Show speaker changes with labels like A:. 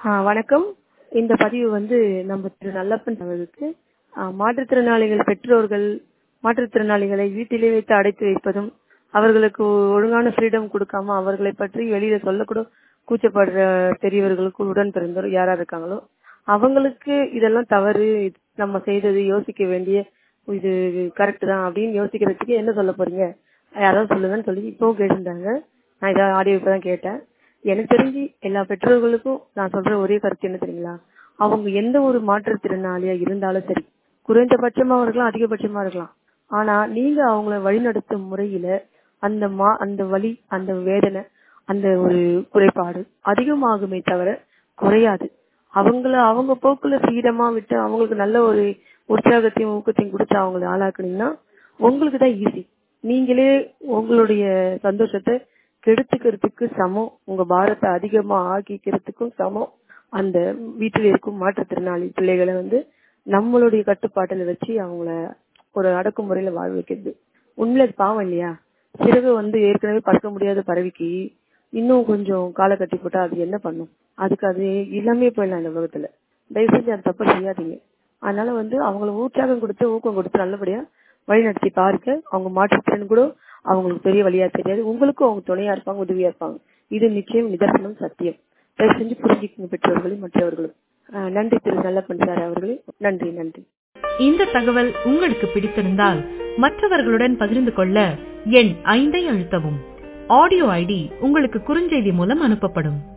A: ஆ வணக்கம் இந்த பதிவு வந்து நம்ம திரு நல்லப்பன் அவர்களுக்கு ஆ, மாற்றுத்திறனாளிகள் பெற்றோர்கள் மாற்றுத்திறனாளிகளை வீட்டிலே வைத்து அடைத்து வைப்பதும் அவர்களுக்கு ஒழுங்கான ஃப்ரீடம் கொடுக்காம அவர்களை பற்றி வெளியில சொல்லக்கூட கூச்சப்படுற பெரியவர்களுக்கு உடன் பிறந்தோர் யாரா இருக்காங்களோ அவங்களுக்கு இதெல்லாம் தவறு இது நம்ம செய்தது யோசிக்க வேண்டிய இது கரெக்ட் தான் அப்படின்னு யோசிக்கிறதுக்கு என்ன சொல்ல போறீங்க யாராவது சொல்லுங்கன்னு சொல்லி இப்பவும் கேட்டிருந்தாங்க நான் இதை ஆடியோ இப்பதான் கேட்டேன் எனக்கு தெரிஞ்சு எல்லா பெற்றோர்களுக்கும் நான் சொல்ற ஒரே கருத்து என்ன தெரியுங்களா அவங்க எந்த ஒரு மாற்றுத்திறனாளியா இருந்தாலும் சரி குறைந்தபட்சமா இருக்கலாம் அதிகபட்சமா இருக்கலாம் ஆனா நீங்க அவங்கள வழிநடத்தும் முறையில அந்த மா அந்த வலி அந்த வேதனை அந்த ஒரு குறைபாடு அதிகமாகுமே தவிர குறையாது அவங்கள அவங்க போக்குல ஃப்ரீடமா விட்டு அவங்களுக்கு நல்ல ஒரு உற்சாகத்தையும் ஊக்கத்தையும் கொடுத்து அவங்கள ஆளாக்குனீங்கன்னா உங்களுக்கு தான் ஈஸி நீங்களே உங்களுடைய சந்தோஷத்தை கெடுத்துக்கிறதுக்கு சமம் உங்க பாரத்தை அதிகமா ஆக்கிக்கிறதுக்கும் சமம் அந்த வீட்டில் இருக்கும் மாற்றுத்திறனாளி பிள்ளைகளை வந்து நம்மளுடைய கட்டுப்பாட்டுல வச்சு அவங்கள ஒரு அடக்குமுறையில வாழ வைக்கிறது உண்மையில அது பாவம் இல்லையா சிறகு வந்து ஏற்கனவே பறக்க முடியாத பறவைக்கு இன்னும் கொஞ்சம் காலை கட்டி போட்டா அது என்ன பண்ணும் அதுக்கு அது எல்லாமே போயிடலாம் இந்த உலகத்துல தயவு செஞ்சு அந்த தப்பை செய்யாதீங்க அதனால வந்து அவங்கள உற்சாகம் கொடுத்து ஊக்கம் கொடுத்து நல்லபடியா வழிநடத்தி பாருங்க அவங்க மாற்றுத்திறன் கூட அவங்களுக்கு பெரிய வழியா தெரியாது உங்களுக்கும் அவங்க துணையா இருப்பாங்க உதவியா இருப்பாங்க இது நிச்சயம் நிதர்சனம் சத்தியம் தயவு செஞ்சு புரிஞ்சுக்கங்க பெற்றோர்களும் மற்றவர்களும் ஆஹ் நன்றி திரு நல்லப்பன் சார் அவர்களே நன்றி நன்றி
B: இந்த தகவல் உங்களுக்கு பிடித்திருந்தால் மற்றவர்களுடன் பகிர்ந்து கொள்ள எண் ஐந்தை அழுத்தவும் ஆடியோ ஐடி உங்களுக்கு குறுஞ்செய்தி மூலம் அனுப்பப்படும்